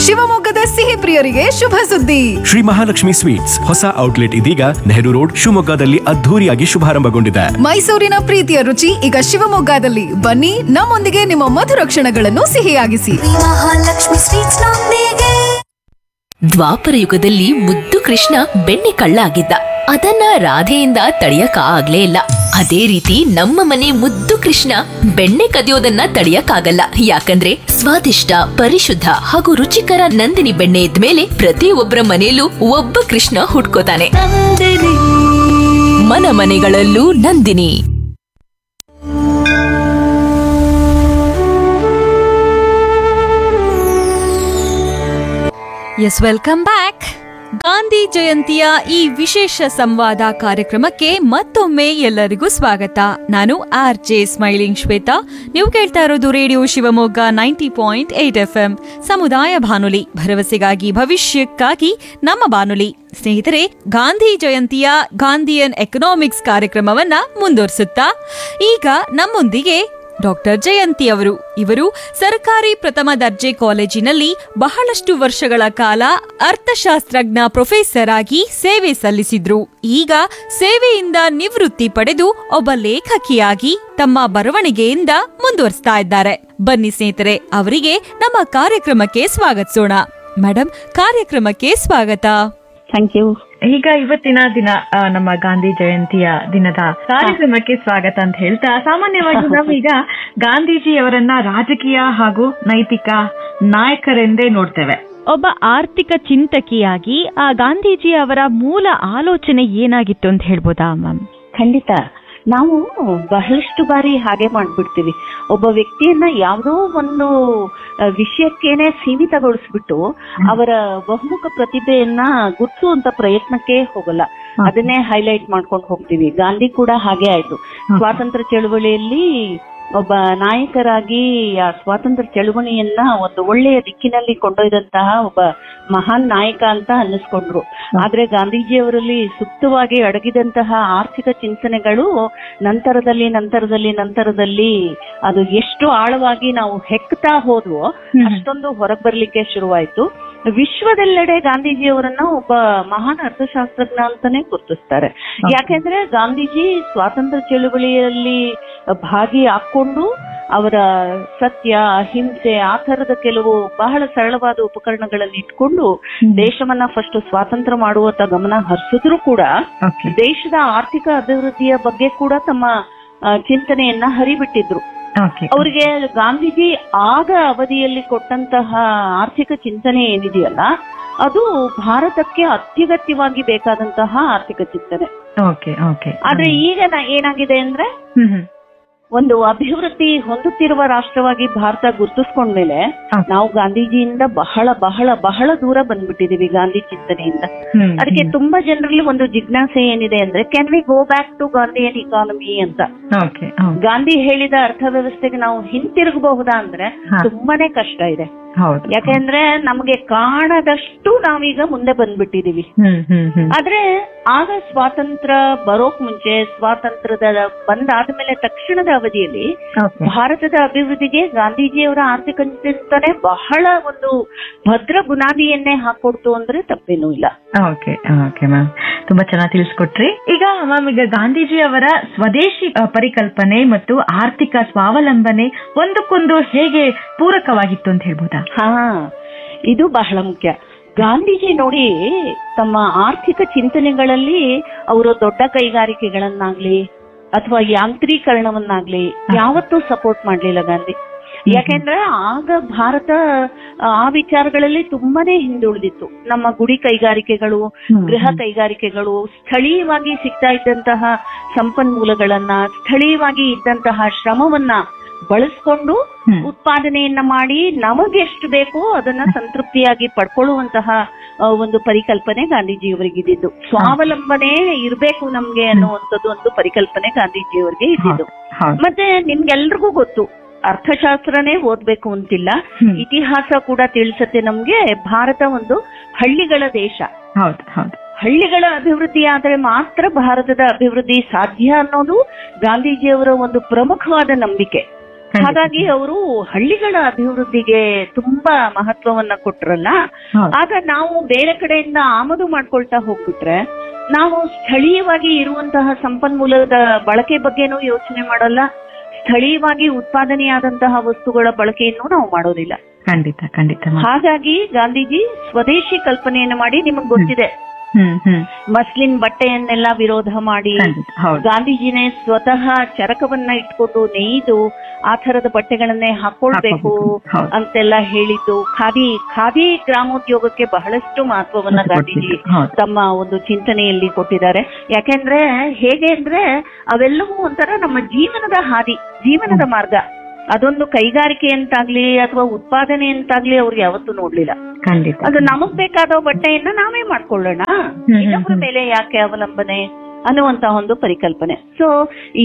ಶಿವಮೊಗ್ಗದ ಸಿಹಿ ಪ್ರಿಯರಿಗೆ ಶುಭ ಸುದ್ದಿ ಶ್ರೀ ಮಹಾಲಕ್ಷ್ಮಿ ಸ್ವೀಟ್ಸ್ ಹೊಸ ಔಟ್ಲೆಟ್ ಇದೀಗ ನೆಹರು ರೋಡ್ ಶಿವಮೊಗ್ಗದಲ್ಲಿ ಅದ್ಧೂರಿಯಾಗಿ ಶುಭಾರಂಭಗೊಂಡಿದೆ ಮೈಸೂರಿನ ಪ್ರೀತಿಯ ರುಚಿ ಈಗ ಶಿವಮೊಗ್ಗದಲ್ಲಿ ಬನ್ನಿ ನಮ್ಮೊಂದಿಗೆ ನಿಮ್ಮ ಮಧುರ ಕ್ಷಣಗಳನ್ನು ಸಿಹಿಯಾಗಿಸಿ ಮಹಾಲಕ್ಷ್ಮಿ ಸ್ವೀಟ್ಸ್ ನೊಂದಿಗೆ ದ್ವಾಪರ ಯುಗದಲ್ಲಿ ಮುದ್ದು ಕೃಷ್ಣ ಬೆಣ್ಣೆ ಕಳ್ಳ ಆಗಿದ್ದ ಅದನ್ನ ರಾಧೆಯಿಂದ ತಡೆಯಕ ಆಗ್ಲೇ ಇಲ್ಲ ಅದೇ ರೀತಿ ನಮ್ಮ ಮನೆ ಮುದ್ದು ಕೃಷ್ಣ ಬೆಣ್ಣೆ ಕದಿಯೋದನ್ನ ತಡೆಯಕ್ಕಾಗಲ್ಲ ಯಾಕಂದ್ರೆ ಸ್ವಾದಿಷ್ಟ ಪರಿಶುದ್ಧ ಹಾಗೂ ರುಚಿಕರ ನಂದಿನಿ ಬೆಣ್ಣೆ ಇದ್ಮೇಲೆ ಪ್ರತಿಯೊಬ್ಬರ ಮನೆಯಲ್ಲೂ ಒಬ್ಬ ಕೃಷ್ಣ ಹುಟ್ಕೋತಾನೆ ಮನ ಮನೆಗಳಲ್ಲೂ Nandini S welcome back Gandhi ಜಯಂತಿಯ ಈ ವಿಶೇಷ ಸಂವಾದ ಕಾರ್ಯಕ್ರಮಕ್ಕೆ ಮತ್ತೊಮ್ಮೆ ಎಲ್ಲರಿಗೂ ಸ್ವಾಗತ ನಾನು ಆರ್ ಜೆ ಸ್ಮೈಲಿಂಗ್ ಶ್ವೇತಾ ನೀವು ಕೇಳ್ತಾ ಇರೋದು radio Shivamogga ninety point eight F M ಸಮುದಾಯ ಬಾನುಲಿ ಭರವಸೆಗಾಗಿ ಭವಿಷ್ಯಕ್ಕಾಗಿ ನಮ್ಮ ಬಾನುಲಿ ಸ್ನೇಹಿತರೆ ಗಾಂಧಿ ಜಯಂತಿಯ ಗಾಂಧಿಯನ್ ಎಕನಾಮಿಕ್ಸ್ ಕಾರ್ಯಕ್ರಮವನ್ನ ಮುಂದುವರಿಸುತ್ತಾ ಈಗ ನಮ್ಮೊಂದಿಗೆ ಡಾಕ್ಟರ್ ಜಯಂತಿ ಅವರು ಇವರು ಸರ್ಕಾರಿ ಪ್ರಥಮ ದರ್ಜೆ ಕಾಲೇಜಿನಲ್ಲಿ ಬಹಳಷ್ಟು ವರ್ಷಗಳ ಕಾಲ ಅರ್ಥಶಾಸ್ತ್ರಜ್ಞ ಪ್ರೊಫೆಸರ್ ಆಗಿ ಸೇವೆ ಸಲ್ಲಿಸಿದ್ರು ಈಗ ಸೇವೆಯಿಂದ ನಿವೃತ್ತಿ ಪಡೆದು ಒಬ್ಬ ಲೇಖಕಿಯಾಗಿ ತಮ್ಮ ಬರವಣಿಗೆಯಿಂದ ಮುಂದುವರಿಸ್ತಾ ಇದ್ದಾರೆ ಬನ್ನಿ ಸ್ನೇಹಿತರೆ ಅವರಿಗೆ ನಮ್ಮ ಕಾರ್ಯಕ್ರಮಕ್ಕೆ ಸ್ವಾಗತಿಸೋಣ ಮೇಡಮ್ ಕಾರ್ಯಕ್ರಮಕ್ಕೆ ಸ್ವಾಗತ ಥ್ಯಾಂಕ್ ಯು ಈಗ ಇವತ್ತಿನ ದಿನ ಆ, ನಮ್ಮ ಗಾಂಧಿ ಜಯಂತಿಯ ದಿನದ ಕಾರ್ಯಕ್ರಮಕ್ಕೆ ಸ್ವಾಗತ ಅಂತ ಹೇಳ್ತಾ ಸಾಮಾನ್ಯವಾಗಿ ನಾವೀಗ ಗಾಂಧೀಜಿಯವರನ್ನ ರಾಜಕೀಯ ಹಾಗೂ ನೈತಿಕ ನಾಯಕರೆಂದೇ ನೋಡ್ತೇವೆ ಒಬ್ಬ ಆರ್ಥಿಕ ಚಿಂತಕಿಯಾಗಿ ಆ ಗಾಂಧೀಜಿ ಅವರ ಮೂಲ ಆಲೋಚನೆ ಏನಾಗಿತ್ತು ಅಂತ ಹೇಳ್ಬೋದಾ ಮ್ಯಾಮ್ ಖಂಡಿತ ನಾವು ಬಹಳಷ್ಟು ಬಾರಿ ಹಾಗೆ ಮಾಡ್ಬಿಡ್ತೀವಿ ಒಬ್ಬ ವ್ಯಕ್ತಿಯನ್ನ ಯಾವುದೋ ಒಂದು ಆ, ವಿಷಯಕ್ಕೇನೆ ಸೀಮಿತಗೊಳಿಸ್ಬಿಟ್ಟು ಅವರ ಬಹುಮುಖ ಪ್ರತಿಭೆಯನ್ನ ಗುರ್ತಿಸುವಂತ ಪ್ರಯತ್ನಕ್ಕೆ ಹೋಗಲ್ಲ ಅದನ್ನೇ ಹೈಲೈಟ್ ಮಾಡ್ಕೊಂಡು ಹೋಗ್ತೀವಿ ಗಾಂಧಿ ಕೂಡ ಹಾಗೆ ಆಯ್ತು ಸ್ವಾತಂತ್ರ್ಯ ಚಳುವಳಿಯಲ್ಲಿ ಒಬ್ಬ ನಾಯಕರಾಗಿ ಆ ಸ್ವಾತಂತ್ರ್ಯ ಚಳುವಳಿಯನ್ನ ಒಂದು ಒಳ್ಳೆಯ ದಿಕ್ಕಿನಲ್ಲಿ ಕೊಂಡೊಯ್ದಂತಹ ಒಬ್ಬ ಮಹಾನ್ ನಾಯಕ ಅಂತ ಅನ್ನಿಸ್ಕೊಂಡ್ರು ಆದ್ರೆ ಗಾಂಧೀಜಿಯವರಲ್ಲಿ ಸುಪ್ತವಾಗಿ ಅಡಗಿದಂತಹ ಆರ್ಥಿಕ ಚಿಂತನೆಗಳು ನಂತರದಲ್ಲಿ ನಂತರದಲ್ಲಿ ನಂತರದಲ್ಲಿ ಅದು ಎಷ್ಟು ಆಳವಾಗಿ ನಾವು ಹೆಕ್ತಾ ಹೋದ್ವೋ ಅಷ್ಟೊಂದು ಹೊರಗ್ ಬರ್ಲಿಕ್ಕೆ ಶುರುವಾಯ್ತು ವಿಶ್ವದೆಲ್ಲೆಡೆ ಗಾಂಧೀಜಿಯವರನ್ನ ಒಬ್ಬ ಮಹಾನ್ ಅರ್ಥಶಾಸ್ತ್ರಜ್ಞ ಅಂತಾನೆ ಗುರುತಿಸ್ತಾರೆ ಯಾಕೆಂದ್ರೆ ಗಾಂಧೀಜಿ ಸ್ವಾತಂತ್ರ್ಯ ಚಳುವಳಿಯಲ್ಲಿ ಭಾಗಿ ಹಾಕೊಂಡು ಅವರ ಸತ್ಯ ಅಹಿಂಸೆ ಆ ತರದ ಕೆಲವು ಬಹಳ ಸರಳವಾದ ಉಪಕರಣಗಳನ್ನು ಇಟ್ಕೊಂಡು ದೇಶವನ್ನ ಫಸ್ಟ್ ಸ್ವಾತಂತ್ರ್ಯ ಮಾಡುವತ್ತ ಗಮನ ಹರಿಸಿದ್ರು ಕೂಡ ದೇಶದ ಆರ್ಥಿಕ ಅಭಿವೃದ್ಧಿಯ ಬಗ್ಗೆ ಕೂಡ ತಮ್ಮ ಆ, ಚಿಂತನೆಯನ್ನ ಹರಿಬಿಟ್ಟಿದ್ರು ಅವರಿಗೆ ಗಾಂಧೀಜಿ ಆಗ ಅವಧಿಯಲ್ಲಿ ಕೊಟ್ಟಂತಹ ಆರ್ಥಿಕ ಚಿಂತನೆ ಏನಿದೆಯಲ್ಲ ಅದು ಭಾರತಕ್ಕೆ ಅತ್ಯಗತ್ಯವಾಗಿ ಬೇಕಾದಂತಹ ಆರ್ಥಿಕ ಚಿಂತನೆ ಓಕೆ ಓಕೆ ಆದ್ರೆ ಈಗ ನ- ಏನಾಗಿದೆ ಅಂದ್ರೆ ಒಂದು ಅಭಿವೃದ್ಧಿ ಹೊಂದುತ್ತಿರುವ ರಾಷ್ಟ್ರವಾಗಿ ಭಾರತ ಗುರುತಿಸ್ಕೊಂಡ್ಮೇಲೆ ನಾವು ಗಾಂಧೀಜಿಯಿಂದ ಬಹಳ ಬಹಳ ಬಹಳ ದೂರ ಬಂದ್ಬಿಟ್ಟಿದೀವಿ ಗಾಂಧಿ ಚಿಂತನೆಯಿಂದ ಅದಕ್ಕೆ ತುಂಬಾ ಜನರಲ್ಲಿ ಒಂದು ಜಿಜ್ಞಾಸೆ ಏನಿದೆ ಅಂದ್ರೆ can we go back to Gandhian economy ಅಂತ ಓಕೆ ಗಾಂಧಿ ಹೇಳಿದ ಅರ್ಥವ್ಯವಸ್ಥೆಗೆ ನಾವು ಹಿಂತಿರುಗಬಹುದಾ ಅಂದ್ರೆ ತುಂಬಾನೇ ಕಷ್ಟ ಇದೆ ಹೌದು ಯಾಕೆಂದ್ರೆ ನಮಗೆ ಕಾಣದಷ್ಟು ನಾವೀಗ ಮುಂದೆ ಬಂದ್ಬಿಟ್ಟಿದೀವಿ ಹ್ಮ್ ಹ್ಮ್ ಹ್ಮ್ ಆದ್ರೆ ಆಗ ಸ್ವಾತಂತ್ರ್ಯ ಬರೋಕ್ ಮುಂಚೆ ಸ್ವಾತಂತ್ರ್ಯದ ಬಂದಾದ್ಮೇಲೆ ತಕ್ಷಣದ ಅವಧಿಯಲ್ಲಿ Okay. ಭಾರತದ ಅಭಿವೃದ್ಧಿಗೆ ಗಾಂಧೀಜಿಯವರ ಆರ್ಥಿಕ ಚಿಂತನೆ ಬಹಳ ಒಂದು ಭದ್ರ ಬುನಾದಿಯನ್ನೇ ಹಾಕೊಡ್ತು ಅಂದ್ರೆ ತಪ್ಪೇನೂ ಇಲ್ಲ ಓಕೆ ಓಕೆ ಮ್ಯಾಮ್ ತುಂಬಾ ಚೆನ್ನಾಗಿ ತಿಳಿಸ್ಕೊಟ್ರಿ ಈಗ ಮ್ಯಾಮ್ ಈಗ ಗಾಂಧೀಜಿ ಅವರ ಸ್ವದೇಶಿ ಅ, ಪರಿಕಲ್ಪನೆ ಮತ್ತು ಆರ್ಥಿಕ ಸ್ವಾವಲಂಬನೆ ಒಂದಕ್ಕೊಂದು ಹೇಗೆ ಪೂರಕವಾಗಿತ್ತು ಅಂತ ಹೇಳ್ಬೋದಾ ಹಾ ಇದು ಬಹಳ ಮುಖ್ಯ ಗಾಂಧೀಜಿ ನೋಡಿ ತಮ್ಮ ಆರ್ಥಿಕ ಚಿಂತನೆಗಳಲ್ಲಿ ಅವರು ದೊಡ್ಡ ಕೈಗಾರಿಕೆಗಳನ್ನಾಗ್ಲಿ ಅಥವಾ ಯಾಂತ್ರೀಕರಣವನ್ನಾಗ್ಲಿ ಯಾವತ್ತೂ ಸಪೋರ್ಟ್ ಮಾಡ್ಲಿಲ್ಲ ಗಾಂಧಿ ಯಾಕೆಂದ್ರೆ ಆಗ ಭಾರತ ಆ ವಿಚಾರಗಳಲ್ಲಿ ತುಂಬಾನೇ ಹಿಂದುಳಿದಿತ್ತು ನಮ್ಮ ಗುಡಿ ಕೈಗಾರಿಕೆಗಳು ಗೃಹ ಕೈಗಾರಿಕೆಗಳು ಸ್ಥಳೀಯವಾಗಿ ಸಿಗ್ತಾ ಇದ್ದಂತಹ ಸಂಪನ್ಮೂಲಗಳನ್ನ ಸ್ಥಳೀಯವಾಗಿ ಇದ್ದಂತಹ ಶ್ರಮವನ್ನ ಬಳಸ್ಕೊಂಡು ಉತ್ಪಾದನೆಯನ್ನ ಮಾಡಿ ನಮಗೆಷ್ಟು ಬೇಕೋ ಅದನ್ನ ಸಂತೃಪ್ತಿಯಾಗಿ ಪಡ್ಕೊಳ್ಳುವಂತಹ ಆ, ಒಂದು ಪರಿಕಲ್ಪನೆ ಗಾಂಧೀಜಿಯವರಿಗಿದ್ದು ಸ್ವಾವಲಂಬನೆ ಇರಬೇಕು ನಮ್ಗೆ ಅನ್ನುವಂಥದ್ದು ಒಂದು ಪರಿಕಲ್ಪನೆ ಗಾಂಧೀಜಿಯವರಿಗೆ ಇದ್ದಿದ್ದು ಮತ್ತೆ ನಿಮ್ಗೆಲ್ರಿಗೂ ಗೊತ್ತು ಅರ್ಥಶಾಸ್ತ್ರನೇ ಓದ್ಬೇಕು ಅಂತಿಲ್ಲ ಇತಿಹಾಸ ಕೂಡ ತಿಳಿಸತ್ತೆ ನಮ್ಗೆ ಭಾರತ ಒಂದು ಹಳ್ಳಿಗಳ ದೇಶ ಹೌದು ಹೌದು ಹಳ್ಳಿಗಳ ಅಭಿವೃದ್ಧಿ ಆದ್ರೆ ಮಾತ್ರ ಭಾರತದ ಅಭಿವೃದ್ಧಿ ಸಾಧ್ಯ ಅನ್ನೋದು ಗಾಂಧೀಜಿಯವರ ಒಂದು ಪ್ರಮುಖವಾದ ನಂಬಿಕೆ ಹಾಗಾಗಿ ಅವರು ಹಳ್ಳಿಗಳ ಅಭಿವೃದ್ಧಿಗೆ ತುಂಬಾ ಮಹತ್ವವನ್ನ ಕೊಟ್ರಲ್ಲ ಹೌದು. ಆಗ ನಾವು ಬೇರೆ ಕಡೆಯಿಂದ ಆಮದು ಮಾಡ್ಕೊಳ್ತಾ ಹೋಗ್ಬಿಟ್ರೆ ನಾವು ಸ್ಥಳೀಯವಾಗಿ ಇರುವಂತಹ ಸಂಪನ್ಮೂಲದ ಬಳಕೆ ಬಗ್ಗೆನೂ ಯೋಚನೆ ಮಾಡಲ್ಲ ಸ್ಥಳೀಯವಾಗಿ ಉತ್ಪಾದನೆಯಾದಂತಹ ವಸ್ತುಗಳ ಬಳಕೆಯನ್ನು ನಾವು ಮಾಡೋದಿಲ್ಲ ಖಂಡಿತ ಖಂಡಿತ ಮ್ಯಾಮ್ ಹಾಗಾಗಿ ಗಾಂಧೀಜಿ ಸ್ವದೇಶಿ ಕಲ್ಪನೆಯನ್ನು ಮಾಡಿ ನಿಮಗ್ ಗೊತ್ತಿದೆ ಹ್ಮ್ ಹ್ಮ್ ಮಸ್ಲಿನ್ ಬಟ್ಟೆಯನ್ನೆಲ್ಲ ವಿರೋಧ ಮಾಡಿ ಖಂಡಿತ ಹೌದು ಗಾಂಧೀಜಿನೇ ಸ್ವತಃ ಚರಕವನ್ನ ಇಟ್ಕೊಂಡು ನೇಯ್ದು ಆ ತರದ ಬಟ್ಟೆಗಳನ್ನೇ ಹಾಕೊಳ್ಬೇಕು ಹಾಕ್ಕೊಬೇಕು. ಹೌದು. ಅಂತೆಲ್ಲ ಹೇಳಿದ್ದು ಖಾದಿ ಖಾದಿ ಗ್ರಾಮೋದ್ಯೋಗಕ್ಕೆ ಬಹಳಷ್ಟು ಮಹತ್ವವನ್ನ ಒತ್ತು ಗಾಂಧೀಜಿ ಕೊಟ್ಟಿದ್ದು. ಹೌದು. ತಮ್ಮ ಒಂದು ಚಿಂತನೆಯಲ್ಲಿ ಕೊಟ್ಟಿದ್ದಾರೆ ಯಾಕೆಂದ್ರೆ ಹೇಗೆ ಅಂದ್ರೆ ಅವೆಲ್ಲವೂ ಒಂಥರ ನಮ್ಮ ಜೀವನದ ಹಾದಿ ಜೀವನದ ಮಾರ್ಗ ಅದೊಂದು ಕೈಗಾರಿಕೆ ಅಂತಾಗ್ಲಿ ಅಥವಾ ಉತ್ಪಾದನೆ ಅಂತಾಗ್ಲಿ ಅವ್ರಿಗೆ ಯಾವತ್ತೂ ನೋಡ್ಲಿಲ್ಲ ಖಂಡಿತ ಅದು ನಮಗ್ ಬೇಕಾದ ಬಟ್ಟೆಯನ್ನ ನಾವೇ ಮಾಡ್ಕೊಳ್ಳೋಣ ಇನ್ನೊಬ್ಬರ ಮೇಲೆ ಯಾಕೆ ಅವಲಂಬನೆ ಅನ್ನುವಂತ ಒಂದು ಪರಿಕಲ್ಪನೆ ಸೊ ಈ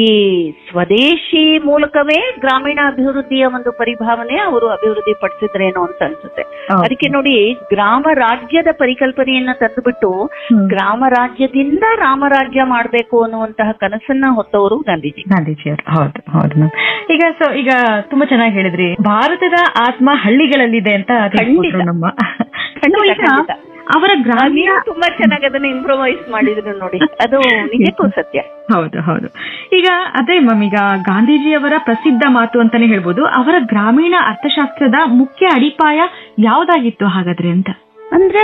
ಸ್ವದೇಶಿ ಮೂಲಕವೇ ಗ್ರಾಮೀಣ ಅಭಿವೃದ್ಧಿಯ ಒಂದು ಪರಿಭಾವನೆ ಅವರು ಅಭಿವೃದ್ಧಿ ಪಡಿಸಿದ್ರೇನೋ ಅಂತ ಅನ್ಸುತ್ತೆ ಹೌದು. ಅದಕ್ಕೆ ನೋಡಿ ಗ್ರಾಮ ರಾಜ್ಯದ ಪರಿಕಲ್ಪನೆಯನ್ನ ತಂದುಬಿಟ್ಟು ಗ್ರಾಮ ರಾಜ್ಯದಿಂದ ರಾಮರಾಜ್ಯ ಮಾಡ್ಬೇಕು ಅನ್ನುವಂತಹ ಕನಸನ್ನ ಹೊತ್ತವರು ಗಾಂಧೀಜಿ ಗಾಂಧೀಜಿಯವರು ಹೌದು ಹೌದು ಮ್ಯಾಮ್ ಈಗ ಸೊ ಈಗ ತುಂಬಾ ಚೆನ್ನಾಗಿ ಹೇಳಿದ್ರಿ ಭಾರತದ ಆತ್ಮ ಹಳ್ಳಿಗಳಲ್ಲಿದೆ ಅಂತ ತಿಳಿಸ್ಕೊಟ್ರು ಖಂಡಿತ. ನಮ್ಮ ಖಂಡಿತ, So, ಈಗ ಖಂಡಿತ. ಅವರ ಗ್ರಾಮೀಣ ನೀವು ತುಂಬಾ ಚೆನ್ನಾಗಿ ಅದನ್ನ ಇಂಪ್ರೊವೈಸ್ ಮಾಡಿದ್ರು ನೋಡಿ ಅದು ನಿಜಕ್ಕೂ ಸತ್ಯ ಹೌದು ಹೌದು ಈಗ ಅದೇ ಮ್ಯಾಮ್ ಈಗ ಗಾಂಧೀಜಿಯವರ ಪ್ರಸಿದ್ಧ ಮಾತು ಅಂತಾನೆ ಹೇಳ್ಬೋದು ಅವರ ಗ್ರಾಮೀಣ ಅರ್ಥಶಾಸ್ತ್ರದ ಮುಖ್ಯ ಅಡಿಪಾಯ ಯಾವ್ದಾಗಿತ್ತು ಹಾಗಾದ್ರೆ ಅಂತ ಅಂದ್ರೆ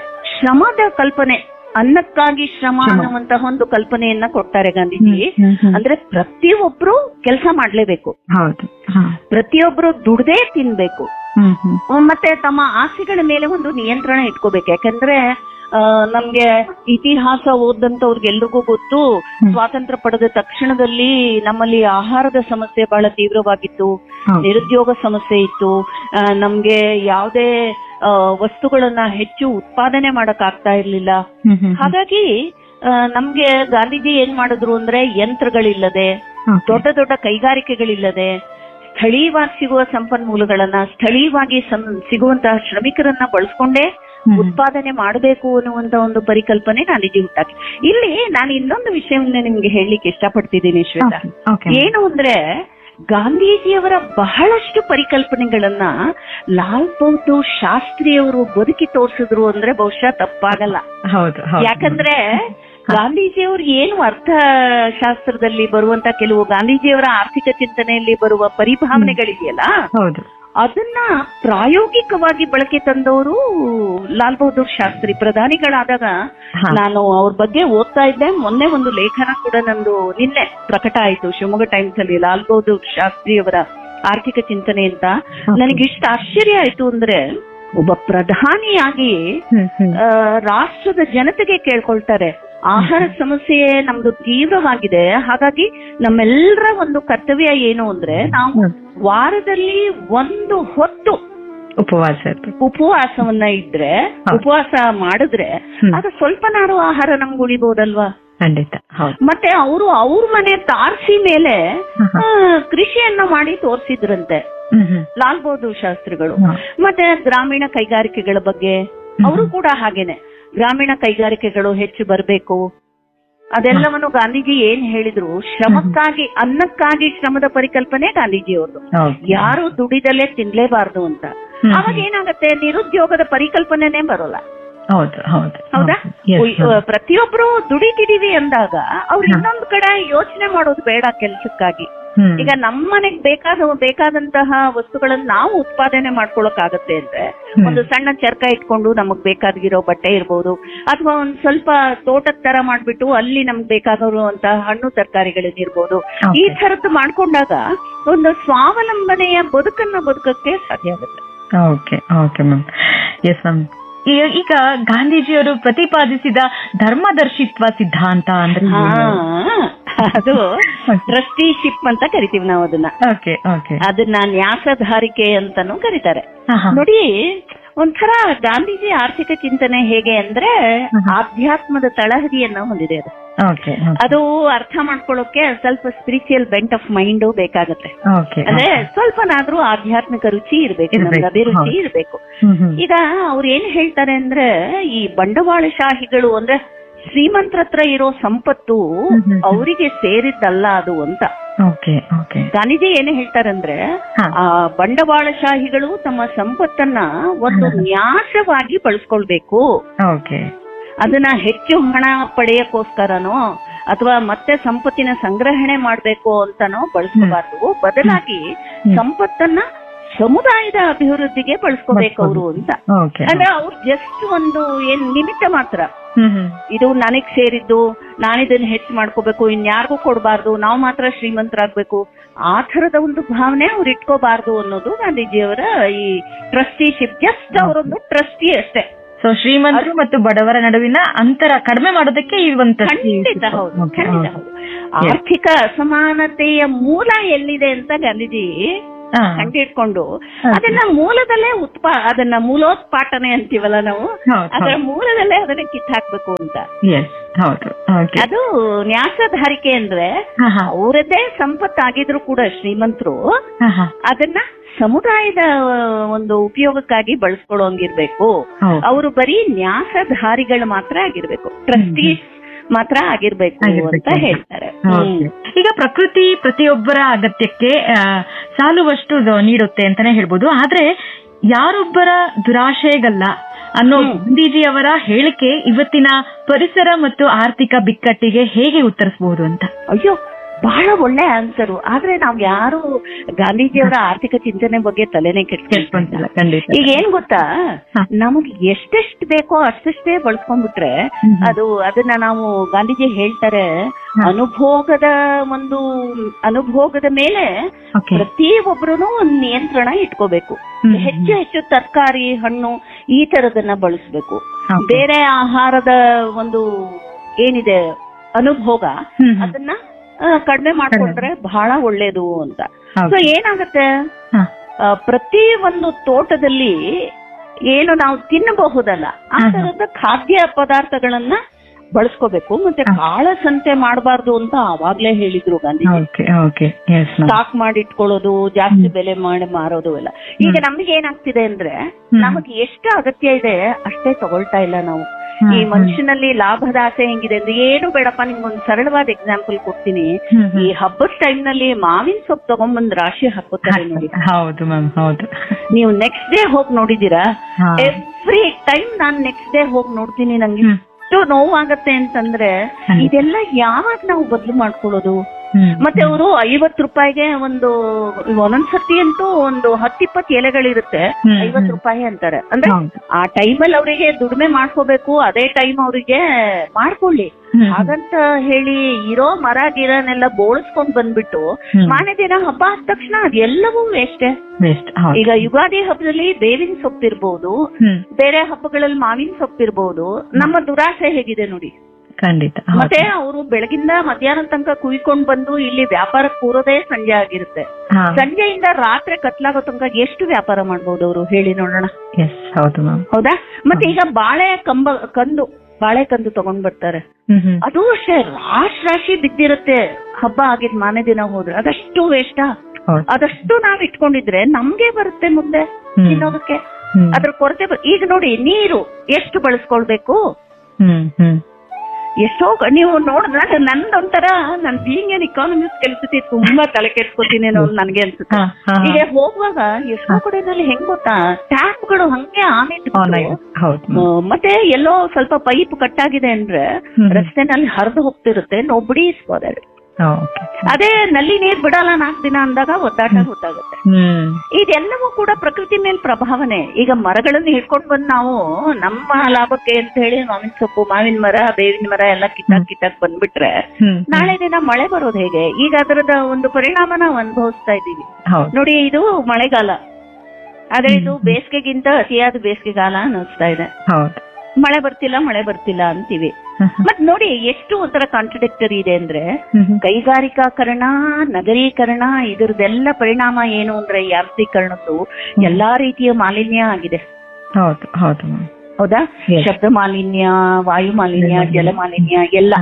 ಶ್ರಮದ ಕಲ್ಪನೆ ಅನ್ನಕ್ಕಾಗಿ ಶ್ರಮ ಅನ್ನುವಂತಹ ಒಂದು ಕಲ್ಪನೆಯನ್ನ ಕೊಡ್ತಾರೆ ಗಾಂಧೀಜಿ ಹ್ಮ್, ಹ್ಮ್, ಹ್ಮ್. ಅಂದ್ರೆ ಪ್ರತಿಯೊಬ್ರು ಕೆಲಸ ಮಾಡ್ಲೇಬೇಕು ಹೌದು ಹಾ ಪ್ರತಿಯೊಬ್ರು ದುಡ್ದೇ ತಿನ್ಬೇಕು ಹ್ಮ್ ಹ್ಮ್ ಮತ್ತೆ ತಮ್ಮ ಆಸೆಗಳ ಮೇಲೆ ಒಂದು ನಿಯಂತ್ರಣ ಇಟ್ಕೋಬೇಕು ಯಾಕಂದ್ರೆ ಆ, ನಮ್ಗೆ ಇತಿಹಾಸ ಓದಂತವ್ರಿಗೆಲ್ರಿಗೂ ಗೊತ್ತು ಸ್ವಾತಂತ್ರ್ಯ ಪಡೆದ ತಕ್ಷಣದಲ್ಲಿ ನಮ್ಮಲ್ಲಿ ಆಹಾರದ ಸಮಸ್ಯೆ ಬಹಳ ತೀವ್ರವಾಗಿತ್ತು ಹೌದು. ನಿರುದ್ಯೋಗ ಸಮಸ್ಯೆ ಇತ್ತು ಆ, ನಮ್ಗೆ ಯಾವುದೇ ಆ, ವಸ್ತುಗಳನ್ನ ಹೆಚ್ಚು ಉತ್ಪಾದನೆ ಮಾಡಕ್ ಆಗ್ತಾ ಇರ್ಲಿಲ್ಲ ಹ್ಮ್ ಹ್ಮ್ ಹಾಗಾಗಿ ಆ, ನಮ್ಗೆ ಗಾಂಧೀಜಿ ಏನ್ ಮಾಡಿದ್ರು ಅಂದ್ರೆ ಯಂತ್ರಗಳಿಲ್ಲದೆ Okay. ದೊಡ್ಡ ದೊಡ್ಡ ಕೈಗಾರಿಕೆಗಳಿಲ್ಲದೆ ಸ್ಥಳೀಯವಾಗಿ ಸಿಗುವ ಸಂಪನ್ಮೂಲಗಳನ್ನ ಸ್ಥಳೀಯವಾಗಿ ಸಂ- ಸಿಗುವಂತಹ ಶ್ರಮಿಕರನ್ನ ಬಳಸ್ಕೊಂಡೇ ಉತ್ಪಾದನೆ ಮಾಡಬೇಕು ಅನ್ನುವಂತ ಒಂದು ಪರಿಕಲ್ಪನೆ ಗಾಂಧೀಜಿ ಹುಟ್ಟಾಕಿ ಇಲ್ಲಿ ನಾನು ಇನ್ನೊಂದು ವಿಷಯವನ್ನ ನಿಮ್ಗೆ ಹೇಳಲಿಕ್ಕೆ ಇಷ್ಟಪಡ್ತಿದ್ದೀನಿ ಶ್ವೇತಾ Okay, okay. ಏನು ಅಂದ್ರೆ ಗಾಂಧೀಜಿಯವರ ಬಹಳಷ್ಟು ಪರಿಕಲ್ಪನೆಗಳನ್ನ ಲಾಲ್ ಬಹದ್ದೂರ್ ಶಾಸ್ತ್ರಿಯವರು ಬದುಕಿ ತೋರಿಸಿದ್ರು ಅಂದ್ರೆ ಬಹುಶಃ ತಪ್ಪಾಗಲ್ಲ ಹೌದು ಹೌದು ಯಾಕಂದ್ರೆ ಗಾಂಧೀಜಿಯವರು ಏನು ಅರ್ಥಶಾಸ್ತ್ರದಲ್ಲಿ ಬರುವಂತ ಕೆಲವು ಗಾಂಧೀಜಿಯವರ ಆರ್ಥಿಕ ಚಿಂತನೆಯಲ್ಲಿ ಬರುವ ಪರಿಭಾವನೆಗಳಿದೆಯಲ್ಲ ಹೌದು ಅದನ್ನ ಪ್ರಾಯೋಗಿಕವಾಗಿ ಬಳಕೆ ತಂದವರು ಲಾಲ್ ಬಹದ್ದೂರ್ ಶಾಸ್ತ್ರಿ ಪ್ರಧಾನಿಗಳಾದಾಗ ಹಾ. ನಾನು ಅವ್ರ ಬಗ್ಗೆ ಓದ್ತಾ ಇದ್ದೆ ಮೊನ್ನೆ ಒಂದು ಲೇಖನ ಕೂಡ ನಂದು ನಿನ್ನೆ ಪ್ರಕಟ ಆಯ್ತು ಶಿವಮೊಗ್ಗ ಟೈಮ್ಸ್ ಅಲ್ಲಿ ಲಾಲ್ ಬಹದ್ದೂರ್ ಶಾಸ್ತ್ರಿ ಅವರ ಆರ್ಥಿಕ ಚಿಂತನೆ ಅಂತ ನನಗೆ ಇಷ್ಟು ಆಶ್ಚರ್ಯ ಆಯ್ತು ಅಂದ್ರೆ ಒಬ್ಬ ಪ್ರಧಾನಿಯಾಗಿ ಹ್ಮ್ ಹ್ಮ್ ಆ, ರಾಷ್ಟ್ರದ ಜನತೆಗೆ ಕೇಳ್ಕೊಳ್ತಾರೆ ಆಹಾರ ಸಮಸ್ಯೆ ನಮ್ದು ತೀವ್ರವಾಗಿದೆ ಹಾಗಾಗಿ ನಮ್ಮೆಲ್ಲರ ಒಂದು ಕರ್ತವ್ಯ ಏನು ಅಂದ್ರೆ ನಾವು ವಾರದಲ್ಲಿ ಒಂದು ಹೊತ್ತು ಉಪವಾಸ ಇರ್ಬೇಕು. ಉಪವಾಸವನ್ನ ಇದ್ರೆ ಹೌದು. ಉಪವಾಸ ಮಾಡಿದ್ರೆ ಹ್ಮ್. ಆಗ ಸ್ವಲ್ಪನಾರು ಆಹಾರ ನಮ್ಗೆ ಉಳಿಬಹುದಲ್ವಾ ಖಂಡಿತ ಹೌದು ಮತ್ತೆ ಅವರು ಅವ್ರ ಮನೆ ತಾರಸಿ ಮೇಲೆ ಹ, ಹ. ಆ, ಕೃಷಿಯನ್ನ ಮಾಡಿ ತೋರಿಸಿದ್ರಂತೆ ಹ್ಮ್ ಹ್ಮ್ ಲಾಲ್ ಬಹದ್ದೂರ್ ಶಾಸ್ತ್ರಿಗಳು ಹ. ಮತ್ತೆ ಗ್ರಾಮೀಣ ಕೈಗಾರಿಕೆಗಳ ಬಗ್ಗೆ ಅವರು ಕೂಡ ಹಾಗೇನೆ ಗ್ರಾಮೀಣ ಕೈಗಾರಿಕೆಗಳು ಹೆಚ್ಚು ಬರಬೇಕು ಅದೆಲ್ಲವನ್ನು ಗಾಂಧೀಜಿ ಏನ್ ಹೇಳಿದ್ರು ಶ್ರಮಕ್ಕಾಗಿ ಅನ್ನಕ್ಕಾಗಿ ಶ್ರಮದ ಪರಿಕಲ್ಪನೆ ಗಾಂಧೀಜಿಯವ್ರದ್ದು ಹೌದು ಯಾರು ದುಡಿದಲ್ಲೇ ತಿನ್ಲೇಬಾರ್ದು ಅಂತ ಹ್ಮ್. ಅವಾಗ ಏನಾಗತ್ತೆ ನಿರುದ್ಯೋಗದ ಪರಿಕಲ್ಪನೆನೇ ಬರೋಲ್ಲ ಹೌದು ಹೌದು ಹೌದಾ Yes, ಉಯ್- ಹೌದು. ಪ್ರತಿಯೊಬ್ರು ದುಡಿತಿದೀವಿ ಅಂದಾಗ ಅವ್ರು ಇನ್ನೊಂದ್ ಕಡೆ ಯೋಚನೆ ಮಾಡೋದು ಬೇಡ ಕೆಲ್ಸಕ್ಕಾಗಿ ಹ್ಮ್. ಈಗ ನಮ್ಮನೆಗ್ ಬೇಕಾದ ಬೇಕಾದಂತಹ ವಸ್ತುಗಳನ್ನ ನಾವು ಉತ್ಪಾದನೆ ಮಾಡ್ಕೊಳಕ್ ಆಗತ್ತೆ ಅಂದ್ರೆ ಹ್ಮ್. ಒಂದು ಸಣ್ಣ ಚರ್ಕ ಇಟ್ಕೊಂಡು ನಮಗ್ ಬೇಕಾಗಿರೋ ಬಟ್ಟೆ ಇರ್ಬೋದು ಅಥವಾ ಒಂದ್ ಸ್ವಲ್ಪ ತೋಟದ ತರ ಮಾಡ್ಬಿಟ್ಟು ಅಲ್ಲಿ ನಮ್ಗ್ ಬೇಕಾಗಿರುವಂತಹ ಹಣ್ಣು ತರಕಾರಿಗಳನ್ನಿರ್ಬೋದು Okay. ಈ ತರದ್ದು ಮಾಡ್ಕೊಂಡಾಗ ಒಂದು ಸ್ವಾವಲಂಬನೆಯ ಬದುಕನ್ನ ಬದುಕಕ್ಕೆ ಸಾಧ್ಯ ಆಗುತ್ತೆ okay okay ma'am yes ma'am ಈಗ ಗಾಂಧೀಜಿಯವರು ಪ್ರತಿಪಾದಿಸಿದ ಧರ್ಮದರ್ಶಿತ್ವ ಸಿದ್ಧಾಂತ ಅಂದ್ರೆ ಹಾ ಅದು ಟ್ರಸ್ಟಿಶಿಪ್ ಅಂತ ಕರಿತೀವಿ ನಾವು ಅದನ್ನ ಓಕೆ ಓಕೆ ಅದನ್ನ ನ್ಯಾಸಧಾರಿಕೆ ಅಂತಾನು ಕರೀತಾರೆ ಹಾ, ಹಾ. ನೋಡಿ ಒಂಥರ ಗಾಂಧೀಜಿ ಆರ್ಥಿಕ ಚಿಂತನೆ ಹೇಗೆ ಅಂದ್ರೆ ಆಧ್ಯಾತ್ಮದ ತಳಹದಿಯನ್ನ ಹೊಂದಿದೆ ಅದು ಓಕೆ ಅದು ಅರ್ಥ ಮಾಡ್ಕೊಳ್ಳೋಕೆ ಸ್ವಲ್ಪ ಸ್ಪಿರಿಚುವಲ್ ಬೆಂಟ್ ಆಫ್ ಮೈಂಡ್ ಬೇಕಾಗತ್ತೆ ಓಕೆ ಅಂದ್ರೆ ಸ್ವಲ್ಪನಾದ್ರೂ ಆಧ್ಯಾತ್ಮಿಕ ರುಚಿ ಇರ್ಬೇಕು ನಮ್ಗೆ ಇರ್ಬೇಕು, ಅಭಿರುಚಿ ಹೌದು. ಇರ್ಬೇಕು ಹ್ಮ್ ಹ್ಮ್ ಈಗ ಅವ್ರು ಏನ್ ಹೇಳ್ತಾರೆ ಅಂದ್ರೆ ಈ ಬಂಡವಾಳಶಾಹಿಗಳು ಅಂದ್ರೆ ಶ್ರೀಮಂತರ ಹತ್ರ ಇರೋ ಸಂಪತ್ತು ಹ್ಮ್, ಹ್ಮ್. ಅವರಿಗೆ ಸೇರಿದ್ದಲ್ಲ ಅದು ಅಂತ ಓಕೆ ಓಕೆ ಗಾಂಧೀಜಿ ಏನ್ ಹೇಳ್ತಾರಂದ್ರೆ ಹಾ. ಆ ಬಂಡವಾಳಶಾಹಿಗಳು ತಮ್ಮ ಸಂಪತ್ತನ್ನ ಒಂದು ನ್ಯಾಸವಾಗಿ ಬಳಸ್ಕೊಳ್ಬೇಕು ಓಕೆ ಅದನ್ನ ಹೆಚ್ಚು ಹಣ ಪಡೆಯಕ್ಕೋಸ್ಕರನೋ ಅಥವಾ ಮತ್ತೆ ಸಂಪತ್ತಿನ ಸಂಗ್ರಹಣೆ ಮಾಡ್ಬೇಕು ಅಂತಾನೋ ಬಳಸ್ಕೋಬಾರ್ದು ಬದಲಾಗಿ ಸಂಪತ್ತನ್ನ ಸಮುದಾಯದ ಅಭಿವೃದ್ಧಿಗೆ ಬಳಸ್ಕೋಬೇಕು ಅವರು ಅಂತ ಓಕೆ ಅಂದ್ರೆ ಅವ್ರು ಜಸ್ಟ್ ಒಂದು ಏನ್ ನಿಮಿತ್ತ ಮಾತ್ರ ಹ್ಮ್ ಹ್ಮ್ ಇದು ನನಗ್ ಸೇರಿದ್ದು ನಾನಿದನ್ನ ಹೆಚ್ಚು ಮಾಡ್ಕೋಬೇಕು ಇನ್ಯಾರಿಗೂ ಕೊಡಬಾರ್ದು ನಾವು ಮಾತ್ರ ಶ್ರೀಮಂತರಾಗ್ಬೇಕು ಆ ತರದ ಒಂದು ಭಾವನೆ ಅವ್ರು ಇಟ್ಕೋಬಾರ್ದು ಅನ್ನೋದು ಗಾಂಧೀಜಿಯವರ ಈ ಟ್ರಸ್ಟಿಶಿಪ್ ಜಸ್ಟ್ ಅವರೊಂದು ಟ್ರಸ್ಟಿ ಅಷ್ಟೇ ಸೊ ಶ್ರೀಮಂತರು ಮತ್ತು ಬಡವರ ನಡುವಿನ ಅಂತರ ಕಡಿಮೆ ಮಾಡೋದಕ್ಕೆ ಈ ಒಂದು ಖಂಡಿತ ಹೌದು ಖಂಡಿತ ಹೌದು ಆರ್ಥಿಕ ಅಸಮಾನತೆಯ ಮೂಲ ಎಲ್ಲಿದೆ ಅಂತ ಗಾಂಧೀಜಿ ಕಂಡಿಡ್ಕೊಂಡು ಅದನ್ನ ಮೂಲದಲ್ಲೇ ಉತ್ಪಾ ಅದನ್ನ ಮೂಲೋತ್ಪಾಟನೆ ಅಂತೀವಲ್ಲ ನಾವು ಹೌದು, ಅದರ ಹೌದು. ಮೂಲದಲ್ಲೇ ಅದನ್ನ ಕಿತ್ತಾಕ್ಬೇಕು ಅಂತ ಎಸ್ ಹೌದು ಓಕೆ ಅದು ನ್ಯಾಸಧಾರಿಕೆ ಅಂದ್ರೆ ಹಾ, ಹಾ. ಅವರದ್ದೇ ಸಂಪತ್ತಾಗಿದ್ರು ಕೂಡ ಶ್ರೀಮಂತರು ಹಾ, ಹಾ. ಅದನ್ನ ಸಮುದಾಯದ ಆ, ಒಂದು ಉಪಯೋಗಕ್ಕಾಗಿ ಬಳಸ್ಕೊಳ್ಳೋಂಗಿರ್ಬೇಕು ಹೌದು. ಅವರು ಬರೀ ನ್ಯಾಸಧಾರಿಗಳು ಮಾತ್ರ ಆಗಿರ್ಬೇಕು ಟ್ರಸ್ಟೀಸ್ ಮಾತ್ರ ಆಗಿರ್ಬೇಕು ಆಗಿರ್ಬೇಕು ಅಂತ ಅಂತ. ಹೇಳ್ತಾರೆ ಓಕೆ. ಈಗ ಪ್ರಕೃತಿ ಪ್ರತಿಯೊಬ್ಬರ ಅಗತ್ಯಕ್ಕೆ ಆ, ಸಾಲುವಷ್ಟು ದ- ನೀಡುತ್ತೆ ಅಂತಾನೆ ಹೇಳ್ಬೋದು ಆದ್ರೆ ಯಾರೊಬ್ಬರ ದುರಾಶೆಗಲ್ಲ ಅನ್ನೋ ಗಾಂಧೀಜಿಯವರ ಹೇಳಿಕೆ ಇವತ್ತಿನ ಪರಿಸರ ಮತ್ತು ಆರ್ಥಿಕ ಬಿಕ್ಕಟ್ಟಿಗೆ ಹೇಗೆ ಉತ್ತರಿಸಬಹುದು ಅಂತ ಅಯ್ಯೋ ಬಹಳ ಒಳ್ಳೆ ಆನ್ಸರು ಆದ್ರೆ ನಾವ್ ಯಾರು ಗಾಂಧೀಜಿಯವರ ಆರ್ಥಿಕ ಚಿಂತನೆ ಬಗ್ಗೆ ತಲೆನೇ ಕೆಡ್ಸ್ಕೊಂತಿಲ್ಲ, ಕೆಡ್ಸ್ಕೊಂತಿಲ್ಲ ಖಂಡಿತ. ಈಗ ಏನ್ ಗೊತ್ತಾ ಹ. ನಮಗ್ ಎಷ್ಟೆಷ್ಟು ಬೇಕೋ ಅಷ್ಟಷ್ಟೇ ಬಳಸ್ಕೊಂಡ್ಬಿಟ್ರೆ ಅದು ಅದನ್ನ ನಾವು ಗಾಂಧೀಜಿ ಹೇಳ್ತಾರೆ ಅನುಭೋಗದ ಒಂದು ಅನುಭೋಗದ ಮೇಲೆ ಓಕೆ ಪ್ರತಿ ಒಬ್ರು ಒಂದು ನಿಯಂತ್ರಣ ಇಟ್ಕೋಬೇಕು ಹ್ಮ್. ಹೆಚ್ಚು ಹೆಚ್ಚು ತರಕಾರಿ ಹಣ್ಣು ಈ ತರದನ್ನ ಬಳಸ್ಬೇಕು Okay. ಬೇರೆ ಆಹಾರದ ಒಂದು ಏನಿದೆ ಅನುಭೋಗ ಹ್ಮ್. ಅದನ್ನ ಆ, ಕಡಿಮೆ ಮಾಡ್ಕೊಂಡ್ರೆ ಬಹಳ ಒಳ್ಳೇದು ಅಂತ ಹೌದು. ಸೊ ಏನಾಗುತ್ತೆ ಹ. ಆ, ಪ್ರತಿ ಒಂದು ತೋಟದಲ್ಲಿ ಏನು ನಾವು ತಿನ್ನಬಹುದಲ್ಲ ಆ ಹ, ಹ. ತರದ ಖಾದ್ಯ ಪದಾರ್ಥಗಳನ್ನ ಬಳಸ್ಕೋಬೇಕು ಮತ್ತೆ ಕಾಳಸಂತೆ ಮಾಡಬಾರ್ದು ಅಂತ ಅವಾಗ್ಲೇ ಹೇಳಿದ್ರು Gandhiji okay okay yes stock ಮಾಡಿ ಇಟ್ಕೊಳ್ಳೋದು ಜಾಸ್ತಿ ಬೆಲೆ ಮಾಡಿ ಮಾರೋದು ಎಲ್ಲ ಈಗ ನಮ್ಗೆ ಏನಾಗ್ತಿದೆ ಅಂದ್ರೆ ನಮಗೆ ಎಷ್ಟು ಅಗತ್ಯ ಇದೆ ಅಷ್ಟೇ ತಗೊಳ್ತಾ ಇಲ್ಲ ನಾವು ಈ ಮನುಷ್ಯನಲ್ಲಿ ಲಾಭದ ಆಸೆ ಹೆಂಗಿದೆ ಅಂದ್ರೆ ಏನು ಬೇಡಪ್ಪ ನಿಮ್ಗೊಂದು ಸರಳವಾದ ಎಕ್ಸಾಂಪಲ್ ಕೊಡ್ತೀನಿ ಈ ಹಬ್ಬದ ಟೈಮ್ ನಲ್ಲಿ ಮಾವಿನ ಸೊಪ್ಪು ತಗೊಂಡ್ಬಂದ್ ರಾಶಿ ಹಾಕೋತಾರೆ ನೋಡಿ ಹೌದು ಮ್ಯಾಮ್ ಹೌದು ನೀವು ನೆಕ್ಸ್ಟ್ ಡೇ ಹೋಗಿ ನೋಡಿದೀರಾ ಹಾ. ಎವ್ರಿ ಟೈಮ್ ನಾನ್ ನೆಕ್ಸ್ಟ್ ಡೇ ಹೋಗಿ ನೋಡ್ತೀನಿ ನಂಗೆ ಹ್ಮ್. ಎಷ್ಟು ನೋವಾಗತ್ತೆ ಅಂತಂದ್ರೆ ಖಂಡಿತ. ಇದೆಲ್ಲ ಯಾವಾಗ ನಾವು ಬದಲು ಮಾಡ್ಕೊಳ್ಳೋದು ಹ್ಮ್. ಮತ್ತೆ ಅವರು ಐವತ್ ರೂಪಾಯಿಗೆ ಒಂದು ಒಂದೊಂದ್ಸತಿ ಅಂತೂ ಒಂದು ಹತ್ತಿಪ್ಪತ್ತು ಎಲೆಗಳಿರುತ್ತೆ ಹ್ಮ್, ಐವತ್ ಹ್ಮ್. ರೂಪಾಯಿ ಅಂತಾರೆ ಅಂದ್ರೆ ಹೌದು. ಆ ಟೈಮಲ್ಲಿ ಅವರಿಗೆ ದುಡಿಮೆ ಮಾಡ್ಕೋಬೇಕು ಅದೇ ಟೈಮ್ ಅವರಿಗೆ ಮಾಡ್ಕೊಳ್ಳಿ ಹ್ಮ್. ಹಾಗಂತ ಹೇಳಿ ಇರೋ ಮರ ಗಿರನೆಲ್ಲ ಬೋಳಿಸ್ಕೊಂಡ್ ಬಂದ್ಬಿಟ್ಟು ಹ್ಮ್. ಮಾನೆ ದಿನ ಹಬ್ಬ ಆದ ತಕ್ಷಣ ಅದೆಲ್ಲವೂ ವೇಸ್ಟೆ ವೇಸ್ಟ್ ಹೌದು ಈಗ ಯುಗಾದಿ ಹಬ್ಬದಲ್ಲಿ ಬೇವಿನ ಸೊಪ್ಪಿರ್ಬೋದು ಹ್ಮ್ ಬೇರೆ ಹಬ್ಬಗಳಲ್ಲಿ ಮಾವಿನ ಸೊಪ್ಪಿರ್ಬೋದು ನಮ್ಮ ದುರಾಸೆ ಹೇಗಿದೆ ನೋಡಿ ಖಂಡಿತ ಹೌದು. ಮತ್ತೆ ಅವರು ಬೆಳಗಿಂದ ಮಧ್ಯಾಹ್ನ ತನಕ ಕುಯ್ಕೊಂಡ್ ಬಂದು ಇಲ್ಲಿ ವ್ಯಾಪಾರಕ್ಕೆ ಕೂರೋದೇ ಸಂಜೆ ಆಗಿರುತ್ತೆ ಹಾ ಸಂಜೆಯಿಂದ ರಾತ್ರಿ ಕತ್ಲಾಗೋ ತನಕ ಎಷ್ಟು ವ್ಯಾಪಾರ ಮಾಡ್ಬೋದು ಅವರು ಹೇಳಿ ನೋಡೋಣ ಎಸ್ ಹೌದು ಮ್ಯಾಮ್ ಹೌದಾ ಮತ್ತೆ ಈಗ ಬಾಳೆ ಕಂಬ ಕಂದು ಬಾಳೆ ಕಂದು ತಗೊಂಡ್ ಬರ್ತಾರೆ ಹ್ಮ್ ಹ್ಮ್ ಅದು ಅಷ್ಟೇ ರಾಶಿ ರಾಶಿ ಬಿದ್ದಿರುತ್ತೆ ಹಬ್ಬ ಆಗಿದ್ ಮಾನೆ ದಿನ ಹೋದ್ರೆ ಅದಷ್ಟು ವೇಸ್ಟಾ ಹೌದು ಅದಷ್ಟು ನಾವ್ ಇಟ್ಕೊಂಡಿದ್ರೆ ನಮ್ಗೆ ಬರುತ್ತೆ ಮುಂದೆ ಹ್ಮ್. ತಿನ್ನೋದಕ್ಕೆ ಹ್ಮ್. ಅದ್ರ ಕೊರತೆ ಬ- ಈಗ ನೋಡಿ ನೀರು ಎಷ್ಟು ಬಳಸ್ಕೊಳ್ಬೇಕು ಹ್ಮ್ ಹ್ಮ್ ಎಷ್ಟೋ ಕ- ನೀವು ನೋಡಿದ್ರೆ ನಂದೊಂಥರ ನನ್ ಬೀಯಿಂಗ್ ಏನ್ ಇಕಾನಮಿಕ್ಸ್ ಕೆಲಸತಿ ತುಂಬಾ ತಲೆ ಕೆಡ್ಸ್ಕೊತೀನಿ ಅನ್ನೋದು ನನಗೆ ಅನ್ಸುತ್ತೆ ಹಾ, ಹಾ, ಹಾ. ಈಗ ಹೋಗುವಾಗ ಎಷ್ಟೋ ಕಡೆನಲ್ಲಿ ಹೆಂಗ್ ಗೊತ್ತಾ ಟ್ಯಾಪ್ಗಳು ಹಂಗೆ ಆಮೇಲೆ ಆನ್ ಆಗಿದೆ. ಹೌದು ma'am. ಮತ್ತೆ ಎಲ್ಲೋ ಸ್ವಲ್ಪ ಪೈಪ್ ಕಟ್ಟಾಗಿದೆ ಅಂದ್ರೆ ಹ್ಮ್. ರಸ್ತೆನಲ್ಲಿ ಹರಿದು ಹೋಗ್ತಿರುತ್ತೆ ನೋಬಡಿ ಇಸ್ಬೋದಾರೆ ಹಾ, okay. ಅದೇ ನಲ್ಲಿ ನೀರ್ ಬಿಡಲ್ಲ ನಾಲ್ಕು ದಿನ ಅಂದಾಗ ಒದ್ದಾಟ ಗೊತ್ತಾಗುತ್ತೆ ಹ್ಮ್ ಇದೆಲ್ಲವೂ ಕೂಡ ಪ್ರಕೃತಿ ಮೇಲೆ ಪ್ರಭಾವನೆ ಈಗ ಮರಗಳನ್ನು ಹಿಡ್ಕೊಂಡ್ ಬಂದ್ ನಾವು ನಮ್ಮ ಲಾಭಕ್ಕೆ ಅಂತ ಹೇಳಿ ಮಾವಿನ ಸೊಪ್ಪು ಮಾವಿನ ಮರ ಬೇವಿನ ಮರ ಎಲ್ಲ ಕಿತ್ತಾಕ್ ಕಿತ್ತಾಕ್ ಬಂದ್ಬಿಟ್ರೆ ಹ್ಮ್ ನಾಳೆ ದಿನ ಮಳೆ ಬರೋದು ಹೇಗೆ ಈಗ ಅದರದ ಒಂದು ಪರಿಣಾಮ ನಾವು ಅನುಭವಿಸ್ತಾ ಇದ್ದೀವಿ ಹೌದು ನೋಡಿ ಇದು ಮಳೆಗಾಲ ಆದ್ರೆ ಇದು ಬೇಸಿಗೆಗಿಂತ ಅತಿಯಾದ ಬೇಸಿಗೆಗಾಲ ಅನ್ನಿಸ್ತಾ ಇದೆ ಹೌದು ಮಳೆ ಬರ್ತಿಲ್ಲ ಮಳೆ ಬರ್ತಿಲ್ಲ ಅಂತೀವಿ ಮತ್ ನೋಡಿ ಎಷ್ಟು ಒಂಥರ ಕಾಂಟ್ರಡಿಕ್ಟರಿ ಇದೆ ಅಂದ್ರೆ ಹ್ಮ್ ಹ್ಮ್. ಕೈಗಾರಿಕಾಕರಣ ನಗರೀಕರಣ ಇದರದೆಲ್ಲ ಪರಿಣಾಮ ಏನು ಅಂದ್ರೆ ಯಾಂತ್ರೀಕರಣದ್ದು ಎಲ್ಲಾ ರೀತಿಯ ಮಾಲಿನ್ಯ ಆಗಿದೆ ಹೌದು ಹೌದು ಮ್ಯಾಮ್ ಹೌದಾ Yes. ಶಬ್ದ ಮಾಲಿನ್ಯ ವಾಯು ಮಾಲಿನ್ಯ ಮಾಲಿನ್ಯ. ಜಲ ಮಾಲಿನ್ಯ ಎಲ್ಲ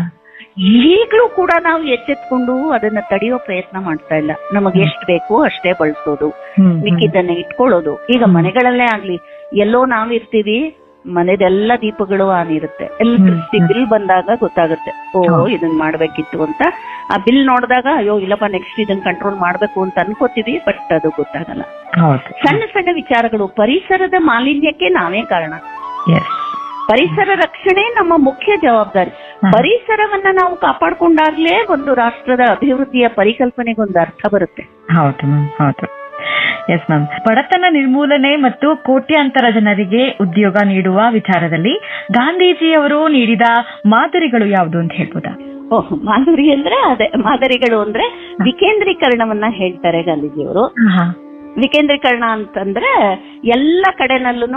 ಈಗಲೂ ಕೂಡ ನಾವು ಎಚ್ಚೆತ್ಕೊಂಡು ಅದನ್ನ ತಡೆಯೋ ಪ್ರಯತ್ನ ಮಾಡ್ತಾ ಇಲ್ಲ ನಮಗೆ ಎಷ್ಟು ಬೇಕು ಅಷ್ಟೇ ಬಳಸೋದು ಹ್ಮ್ ಹ್ಮ್. ಮಿಕ್ಕಿದ್ದನ್ನ ಇಟ್ಕೊಳ್ಳೋದು ಈಗ ಮನೆಗಳಲ್ಲೇ ಆಗ್ಲಿ ಎಲ್ಲೋ ನಾವಿರ್ತೀವಿ ಮನೆದೆಲ್ಲ ದೀಪಗಳು ಆನ್ ಇರುತ್ತೆ ಎಲೆಕ್ಟ್ರಿಸಿಟಿ ಬಿಲ್ ಬಂದಾಗ ಗೊತ್ತಾಗುತ್ತೆ ಓ ಇದನ್ನ ಮಾಡ್ಬೇಕಿತ್ತು ಅಂತ ಆ ಬಿಲ್ ನೋಡಿದಾಗ ಅಯ್ಯೋ ಇಲ್ಲಪ್ಪ ನೆಕ್ಸ್ಟ್ ಇದನ್ನ ಕಂಟ್ರೋಲ್ ಮಾಡ್ಬೇಕು ಅಂತ ಅನ್ಕೋತೀವಿ ಬಟ್ ಅದು ಗೊತ್ತಾಗಲ್ಲ ಹೌದು ಸಣ್ಣ ಸಣ್ಣ ವಿಚಾರಗಳು ಪರಿಸರದ ಮಾಲಿನ್ಯಕ್ಕೆ ನಾವೇ ಕಾರಣ ಎಸ್ ಪರಿಸರ ರಕ್ಷಣೆ ನಮ್ಮ ಮುಖ್ಯ ಜವಾಬ್ದಾರಿ ಪರಿಸರವನ್ನ ನಾವು ಕಾಪಾಡ್ಕೊಂಡಾಗ್ಲೇ ಒಂದು ರಾಷ್ಟ್ರದ ಅಭಿವೃದ್ಧಿಯ ಪರಿಕಲ್ಪನೆಗೊಂದು ಅರ್ಥ ಬರುತ್ತೆ ಹೌದು ಮ್ಯಾಮ್ ಹೌದು ಎಸ್ ಮ್ಯಾಮ್ ಬಡತನ ನಿರ್ಮೂಲನೆ ಮತ್ತು ಕೋಟ್ಯಾಂತರ ಜನರಿಗೆ ಉದ್ಯೋಗ ನೀಡುವ ವಿಚಾರದಲ್ಲಿ ಗಾಂಧೀಜಿಯವರು ನೀಡಿದ ಮಾದರಿಗಳು ಯಾವುದು ಅಂತ ಹೇಳ್ಬೋದಾ ಓಹ್ ಮಾಧುರಿ ಅಂದ್ರೆ ಅದೇ ಮಾದರಿಗಳು ಅಂದ್ರೆ ವಿಕೇಂದ್ರೀಕರಣವನ್ನ ಹೇಳ್ತಾರೆ ಗಾಂಧೀಜಿಯವರು ಹಾ ವಿಕೇಂದ್ರೀಕರಣ ಅಂತಂದ್ರೆ ಎಲ್ಲ ಕಡೆನಲ್ಲೂ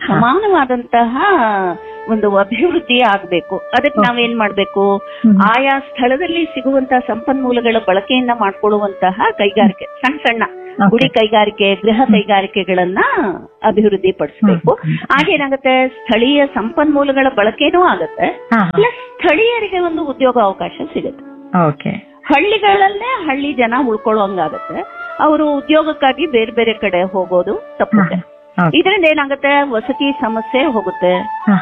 ಸಮಾನವಾದಂತಹ ಒಂದು ಅಭಿವೃದ್ಧಿ ಆಗ್ಬೇಕು ಅದಕ್ಕೆ ನಾವೇನ್ ಮಾಡ್ಬೇಕು ಆಯಾ ಸ್ಥಳದಲ್ಲಿ ಸಿಗುವಂತಹ ಸಂಪನ್ಮೂಲಗಳ ಬಳಕೆಯನ್ನ ಮಾಡ್ಕೊಳ್ಳುವಂತಹ ಕೈಗಾರಿಕೆ ಸಣ್ಣ ಸಣ್ಣ ಗುಡಿ ಕೈಗಾರಿಕೆ ಗೃಹ ಕೈಗಾರಿಕೆಗಳನ್ನ ಅಭಿವೃದ್ಧಿ ಪಡಿಸ್ಬೇಕು ಹಾಗೇನಾಗುತ್ತೆ ಸ್ಥಳೀಯ ಸಂಪನ್ಮೂಲಗಳ ಬಳಕೆನೂ ಆಗತ್ತೆ ಹಾ ಪ್ಲಸ್ ಸ್ಥಳೀಯರಿಗೆ ಒಂದು ಉದ್ಯೋಗ ಅವಕಾಶ ಸಿಗುತ್ತೆ ಓಕೆ ಹಳ್ಳಿಗಳಲ್ಲೇ ಹಳ್ಳಿ ಜನ ಉಳ್ಕೊಳ್ಳೋಂಗಾಗತ್ತೆ ಅವರು ಉದ್ಯೋಗಕ್ಕಾಗಿ ಬೇರೆ ಬೇರೆ ಕಡೆ ಹೋಗೋದು ತಪ್ಪುತ್ತೆ ಇದರಿಂದ ಏನಾಗುತ್ತೆ ವಸತಿ ಸಮಸ್ಯೆ ಹೋಗುತ್ತೆ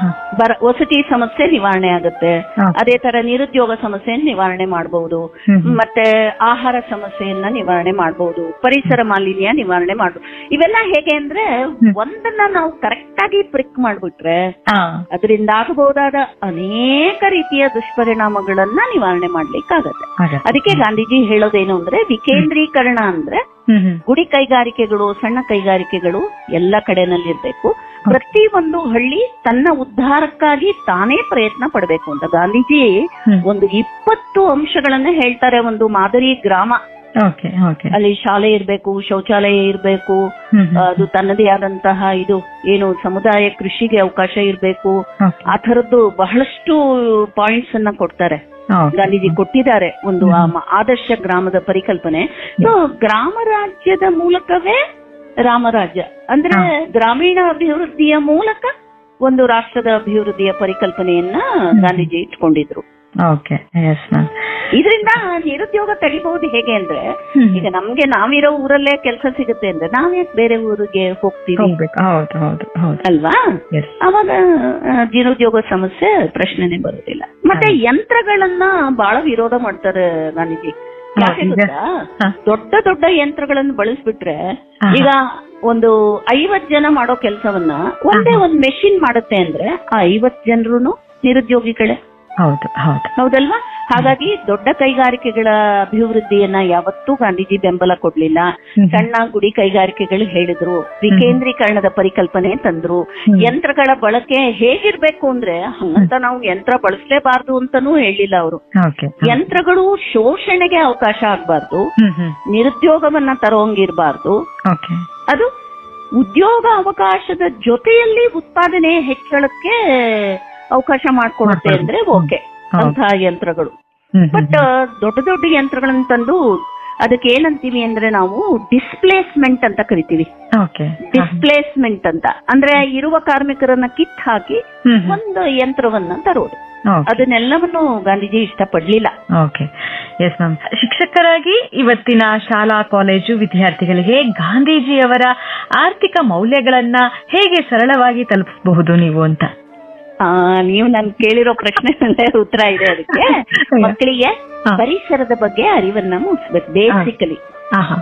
ಬರ ವಸತಿ ಸಮಸ್ಯೆ ನಿವಾರಣೆ ಆಗುತ್ತೆ ಹಾ. ಅದೇ ತರ ನಿರುದ್ಯೋಗ ಸಮಸ್ಯೆ ನಿವಾರಣೆ ಮಾಡಬಹುದು ಮತ್ತೆ ಆಹಾರ ಸಮಸ್ಯೆಯನ್ನ ನಿವಾರಣೆ ಮಾಡಬಹುದು ಪರಿಸರ ಮಾಲಿನ್ಯ ನಿವಾರಣೆ ಮಾಡಬಹುದು ಇವೆಲ್ಲ ಹೇಗೆ ಅಂದ್ರೆ ಒಂದನ್ನ ನಾವು ಕರೆಕ್ಟ್ ಆಗಿ ಪ್ರಿಕ್ ಮಾಡ್ಬಿಟ್ರೆ ಅದರಿಂದ ಆಗಬಹುದಾದ ಅನೇಕ ರೀತಿಯ ದುಷ್ಪರಿಣಾಮಗಳನ್ನ ನಿವಾರಣೆ ಮಾಡ್ಲಿಕ್ಕಾಗತ್ತೆ ಅದಕ್ಕೆ ಗಾಂಧೀಜಿ ಹೇಳೋದೇನು ಅಂದ್ರೆ ವಿಕೇಂದ್ರೀಕರಣ ಅಂದ್ರೆ ಗುಡಿ ಕೈಗಾರಿಕೆಗಳು ಸಣ್ಣ ಕೈಗಾರಿಕೆಗಳು ಎಲ್ಲ ಕಡೆನಲ್ಲಿರ್ಬೇಕು ಪ್ರತಿ ಒಂದು ಹಳ್ಳಿ ತನ್ನ ಉದ್ಧಾರಕ್ಕಾಗಿ ತಾನೇ ಪ್ರಯತ್ನ ಪಡಬೇಕು ಅಂತ ಗಾಂಧೀಜಿ ಒಂದು ಇಪ್ಪತ್ತು ಅಂಶಗಳನ್ನ ಹೇಳ್ತಾರೆ ಒಂದು ಮಾದರಿ ಗ್ರಾಮ ಓಕೆ ಓಕೆ ಅಲ್ಲಿ ಶಾಲೆ ಇರ್ಬೇಕು ಶೌಚಾಲಯ ಇರ್ಬೇಕು ಅದು ತನ್ನದೇ ಆದಂತಹ ಇದು ಏನು ಸಮುದಾಯ ಕೃಷಿಗೆ ಅವಕಾಶ ಇರ್ಬೇಕು ಆ ತರದ್ದು ಬಹಳಷ್ಟು ಪಾಯಿಂಟ್ಸ್ ಅನ್ನ ಕೊಡ್ತಾರೆ ಗಾಂಧೀಜಿ ಕೊಟ್ಟಿದ್ದಾರೆ ಒಂದು ಆ ಮ- ಆದರ್ಶ ಗ್ರಾಮದ ಪರಿಕಲ್ಪನೆ ಸೊ ಗ್ರಾಮ ರಾಜ್ಯದ ಮೂಲಕವೇ ರಾಮರಾಜ್ಯ ಅಂದ್ರೆ ಗ್ರಾಮೀಣ ಅಭಿವೃದ್ಧಿಯ ಮೂಲಕ ಒಂದು ರಾಷ್ಟ್ರದ ಅಭಿವೃದ್ಧಿಯ ಪರಿಕಲ್ಪನೆಯನ್ನ ಗಾಂಧೀಜಿ ಇಟ್ಕೊಂಡಿದ್ರು ಓಕೆ ಎಸ್ ಮ್ಯಾಮ್ ಇದರಿಂದ ನಿರುದ್ಯೋಗ ತಡಿಬಹುದು ಹೇಗೆ ಅಂದ್ರೆ ಈಗ ನಮ್ಗೆ ನಾವಿರೋ ಊರಲ್ಲೇ ಕೆಲಸ ಸಿಗುತ್ತೆ ಅಂದ್ರೆ ನಾವ್ಯಾಕೆ ಬೇರೆ ಊರಿಗೆ ಹೋಗ್ತೀವಿ ಹೋಗ್ಬೇಕು ಹೌದು ಹೌದು ಹೌದು ಅಲ್ವಾ ಎಸ್ ಅವಾಗ ಆ, ನಿರುದ್ಯೋಗ ಸಮಸ್ಯೆ ಪ್ರಶ್ನೆನೆ ಬರುದಿಲ್ಲ ಮತ್ತೆ ಯಂತ್ರಗಳನ್ನ ಬಹಳ ವಿರೋಧ ಮಾಡ್ತಾರೆ ಗಾಂಧೀಜಿ ಯಾಕೆ ಈಗ- ಗೊತ್ತಾ ಹಾ. ದೊಡ್ಡ ದೊಡ್ಡ ಯಂತ್ರಗಳನ್ನು ಬಳಸ್ಬಿಟ್ರೆ ಹಾ. ಈಗ ಒಂದು ಐವತ್ ಜನ ಮಾಡೋ ಕೆಲಸವನ್ನ ಒಂದೇ ಒಂದ್ ಮೆಷಿನ್ ಮಾಡುತ್ತೆ ಅಂದ್ರೆ ಆ ಐವತ್ ಜನರು ನಿರುದ್ಯೋಗಿಗಳೇ ಹೌದು ಹೌದು ಹೌದಲ್ವಾ ಹಾಗಾಗಿ ದೊಡ್ಡ ಕೈಗಾರಿಕೆಗಳ ಅಭಿವೃದ್ಧಿಯನ್ನ ಯಾವತ್ತೂ ಗಾಂಧೀಜಿ ಬೆಂಬಲ ಕೊಡ್ಲಿಲ್ಲ ಸಣ್ಣ ಗುಡಿ ಕೈಗಾರಿಕೆಗಳು ಹೇಳಿದ್ರು ವಿಕೇಂದ್ರೀಕರಣದ ಪರಿಕಲ್ಪನೆ ತಂದ್ರು ಯಂತ್ರಗಳ ಬಳಕೆ ಹೇಗಿರ್ಬೇಕು ಅಂದ್ರೆ ಹಂಗಂತ ನಾವು ಯಂತ್ರ ಬಳಸಲೇಬಾರ್ದು ಅಂತಾನೂ ಹೇಳಿಲ್ಲ ಅವರು ಓಕೆ ಯಂತ್ರಗಳು ಶೋಷಣೆಗೆ ಅವಕಾಶ ಆಗ್ಬಾರ್ದು ಹ್ಮ್ ಹ್ಮ್ ನಿರುದ್ಯೋಗವನ್ನ ತರೋಂಗಿರ್ಬಾರ್ದು ಓಕೆ ಅದು ಉದ್ಯೋಗ ಅವಕಾಶದ ಜೊತೆಯಲ್ಲಿ ಉತ್ಪಾದನೆ ಹೆಚ್ಚಳಕ್ಕೆ ಅವಕಾಶ ಮಾಡ್ಕೊಡುತ್ತೆ ಅಂದ್ರೆ ಓಕೆ ಅಂತಹ ಯಂತ್ರಗಳು ಹ್ಮ್ ಬಟ್ ದೊಡ್ಡ ದೊಡ್ಡ ಯಂತ್ರಗಳನ್ನ ತಂದು ಅದಕ್ಕೆ ಏನಂತೀವಿ ಅಂದ್ರೆ ನಾವು ಡಿಸ್ಪ್ಲೇಸ್ಮೆಂಟ್ ಅಂತ ಕರಿತೀವಿ ಓಕೆ ಡಿಸ್ಪ್ಲೇಸ್ಮೆಂಟ್ ಅಂತ ಅಂದ್ರೆ ಇರುವ ಕಾರ್ಮಿಕರನ್ನ ಕಿತ್ ಹಾಕಿ ಹ್ಮ್ ಹ್ಮ್ ಒಂದು ಯಂತ್ರವನ್ನ ತರೋದು ಓಕೆ ಅದನ್ನೆಲ್ಲವನ್ನು ಗಾಂಧೀಜಿ ಇಷ್ಟಪಡ್ಲಿಲ್ಲ ಓಕೆ ಎಸ್ ಮ್ಯಾಮ್ ಶಿಕ್ಷಕರಾಗಿ ಇವತ್ತಿನ ಶಾಲಾ ಕಾಲೇಜು ವಿದ್ಯಾರ್ಥಿಗಳಿಗೆ ಗಾಂಧೀಜಿಯವರ ಆರ್ಥಿಕ ಮೌಲ್ಯಗಳನ್ನ ಹೇಗೆ ಸರಳವಾಗಿ ತಲುಪಿಸಬಹುದು ನೀವು ಅಂತ ಆ ನೀವು ನನ್ ಕೇಳಿರೋ ಪ್ರಶ್ನೆ ಉತ್ತರ ಇದೆ ಅದಕ್ಕೆ ಮಕ್ಕಳಿಗೆ ಹಾ. ಪರಿಸರದ ಬಗ್ಗೆ ಅರಿವನ್ನ ಮೂಡಿಸ್ಬೇಕು ಬೇಸಿಕಲಿ ಆಹಾ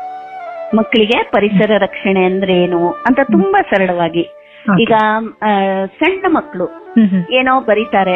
ಮಕ್ಕಳಿಗೆ ಪರಿಸರ ರಕ್ಷಣೆ ಅಂದ್ರೆ ಏನು ಅಂತ ತುಂಬಾ ಸರಳವಾಗಿ Okay. ಈಗ ಆ, ಸಣ್ಣ ಮಕ್ಕಳು ಹ್ಮ್ ಹ್ಮ್ ಏನೋ ಬರೀತಾರೆ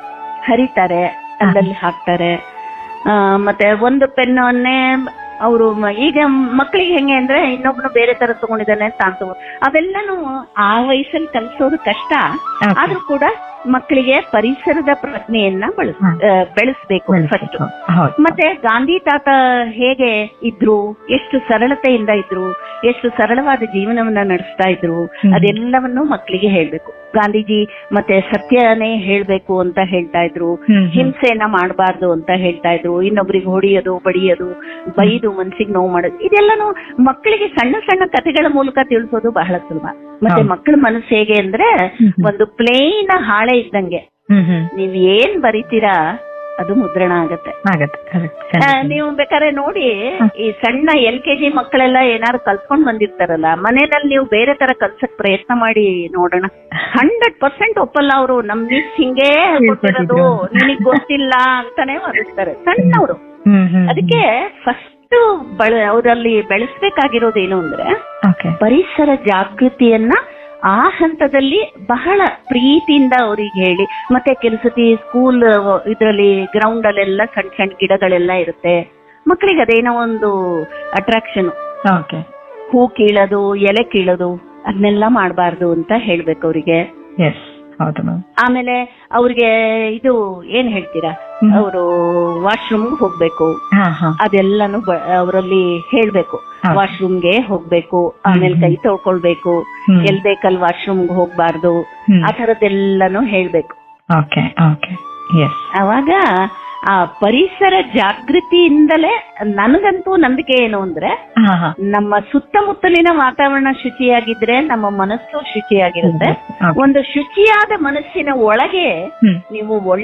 ಹರಿತಾರೆ ಅಲ್ಲಲ್ಲಿ ಹಾಕ್ತಾರೆ ಆ, ಮತ್ತೆ ಒಂದು ಪೆನ್ನನ್ನೇ ಅವರು ಈಗ ಮಕ್ಕಳಿಗೆ ಹೆಂಗೆ ಅಂದ್ರೆ ಇನ್ನೊಬ್ನು ಬೇರೆ ತರ ತಗೊಂಡಿದ್ದಾನೆ ಅಂತ ತಾನು ತಗೋ ಅವೆಲ್ಲನೂ ಆ ವಯಸ್ಸಲ್ಲಿ ಕಲಿಸೋದು ಕಷ್ಟ Okay. ಆದ್ರೂ ಕೂಡ ಮಕ್ಕಳಿಗೆ ಪರಿಸರದ ಪ್ರಜ್ಞೆಯನ್ನ ಬಳಸ್ ಹ್ಮ್. ಆ, ಬೆಳೆಸ್ಬೇಕು ಫಸ್ಟ್ ಹೌದು ಮತ್ತೆ ಗಾಂಧಿ ತಾತ ಹೇಗೆ ಇದ್ರು ಎಷ್ಟು ಸರಳತೆಯಿಂದ ಇದ್ರು ಎಷ್ಟು ಸರಳವಾದ ಜೀವನವನ್ನ ನಡೆಸ್ತಾ ಇದ್ರು ಹ್ಮ್. ಅದೆಲ್ಲವನ್ನು ಮಕ್ಕಳಿಗೆ ಹೇಳ್ಬೇಕು ಗಾಂಧೀಜಿ ಮತ್ತೆ ಸತ್ಯನೇ ಹೇಳ್ಬೇಕು ಅಂತ ಹೇಳ್ತಾ ಇದ್ರು ಹ್ಮ್ ಹ್ಮ್. ಹಿಂಸೆಯನ್ನ ಮಾಡಬಾರ್ದು ಅಂತ ಹೇಳ್ತಾ ಇದ್ರು ಇನ್ನೊಬ್ರಿಗೆ ಹೊಡಿಯೋದು ಬಡಿಯೋದು ಬೈದು ಮನ್ಸಿಗೆ ನೋವು ಮಾಡೋದು ಇದೆಲ್ಲನೂ ಮಕ್ಕಳಿಗೆ ಸಣ್ಣ ಸಣ್ಣ ಕಥೆಗಳ ಮೂಲಕ ತಿಳಿಸೋದು ಬಹಳ ಸುಲಭ ಮತ್ತೆ ಹೌದು. ಮಕ್ಕಳ ಮನಸ್ಸು ಹೇಗೆ ಅಂದ್ರೆ ಹ್ಮ್ ಹ್ಮ್. ಒಂದು ಪ್ಲೇನ್ ಹಾಳೆ ಇದ್ದಂಗೆ ಹ್ಮ್ ಹ್ಮ್ ನೀವ್ ಏನ್ ಬರಿತೀರಾ ಅದು ಮುದ್ರಣ ಆಗತ್ತೆ ಆಗತ್ತೆ correct. ಆ, ಖಂಡಿತ. ನೀವು ಬೇಕಾದ್ರೆ ನೋಡಿ ಈ ಸಣ್ಣ ಎಲ್ ಕೆ ಜಿ ಮಕ್ಕಳೆಲ್ಲ ಏನಾದ್ರು ಕಲ್ತ್ಕೊಂಡ್ ಬಂದಿರ್ತಾರಲ್ಲ ಮನೆಯಲ್ಲಿ ನೀವು ಬೇರೆ ತರ ಕಲ್ಸಕ್ ಪ್ರಯತ್ನ ಮಾಡಿ ನೋಡೋಣ ಹಂಡ್ರೆಡ್ ಪರ್ಸೆಂಟ್ ಒಪ್ಪಲ್ಲ ಅವರು ನಮ್ ಮಿಸ್ ಹಿಂಗೇ ಕೊಟ್ಟಿರೋದು ನಿನಗ್ ಗೊತ್ತಿಲ್ಲ ಅಂತಾನೆ ವಾದಿಸ್ತಾರೆ ಸಣ್ಣವರು ಹ್ಮ್ ಹ್ಮ್ ಅದಕ್ಕೆ ಫಸ್ಟ್ ಬಳ ಅವರಲ್ಲಿ ಬೆಳೆಸ್ಬೇಕಾಗಿರೋದೇನು ಅಂದ್ರೆ ಓಕೆ ಪರಿಸರ ಜಾಗೃತಿಯನ್ನ ಆ ಹಂತದಲ್ಲಿ ಬಹಳ ಪ್ರೀತಿಯಿಂದ ಅವ್ರಿಗೆ ಹೇಳಿ ಮತ್ತೆ ಕೆಲಸತಿ ಸ್ಕೂಲ್ ಇದರಲ್ಲಿ ಗ್ರೌಂಡ್ ಅಲ್ಲೆಲ್ಲ ಸಣ್ಣ ಸಣ್ಣ ಗಿಡಗಳೆಲ್ಲ ಇರುತ್ತೆ ಮಕ್ಕಳಿಗೆ ಅದೇನೋ ಒಂದು ಅಟ್ರಾಕ್ಷನ್ ಓಕೆ ಹೂ ಕೀಳೋದು ಎಲೆ ಕೀಳೋದು ಅದನ್ನೆಲ್ಲ ಮಾಡಬಾರ್ದು ಅಂತ ಹೇಳ್ಬೇಕು ಅವರಿಗೆ ಎಸ್ ಹೌದು ಮ್ಯಾಮ್ ಆಮೇಲೆ ಅವ್ರಿಗೆ ಇದು ಏನ್ ಹೇಳ್ತೀರಾ ಅವರು ವಾಶ್ರೂಮ್ ಹೋಗ್ಬೇಕು ಹಾ ಹಾ ಅದೆಲ್ಲಾನು ಅವರಲ್ಲಿ ಹೇಳ್ಬೇಕು ಹೌದು. ವಾಶ್ರೂಮ್ಗೆ ಹೋಗ್ಬೇಕು ಆಮೇಲೆ ಕೈ ತೊಳ್ಕೊಳ್ಬೇಕು ಹ್ಮ್. ಎಲ್ ಬೇಕಲ್ ವಾಶ್ರೂಮ್ಗೆ ಹೋಗ್ಬಾರ್ದು ಹ್ಮ್. ಆ ಥರದ್ದೆಲ್ಲಾನು ಹೇಳ್ಬೇಕು ಓಕೆ ಓಕೆ ಎಸ್ ಅವಾಗ ಆ ಪರಿಸರ ಜಾಗೃತಿಯಿಂದಲೇ ನನಗಂತೂ ನಂಬಿಕೆ ಏನು ಅಂದ್ರೆ ಹಾ ಹಾ ನಮ್ಮ ಸುತ್ತಮುತ್ತಲಿನ ವಾತಾವರಣ ಶುಚಿಯಾಗಿದ್ರೆ ನಮ್ಮ ಮನಸ್ಸು ಶುಚಿಯಾಗಿರುತ್ತೆ Okay. ಒಂದು ಶುಚಿಯಾದ ಮನಸ್ಸಿನ ಒಳಗೆ ಹ್ಮ್ ನೀವು ಒಳ್ಳೆ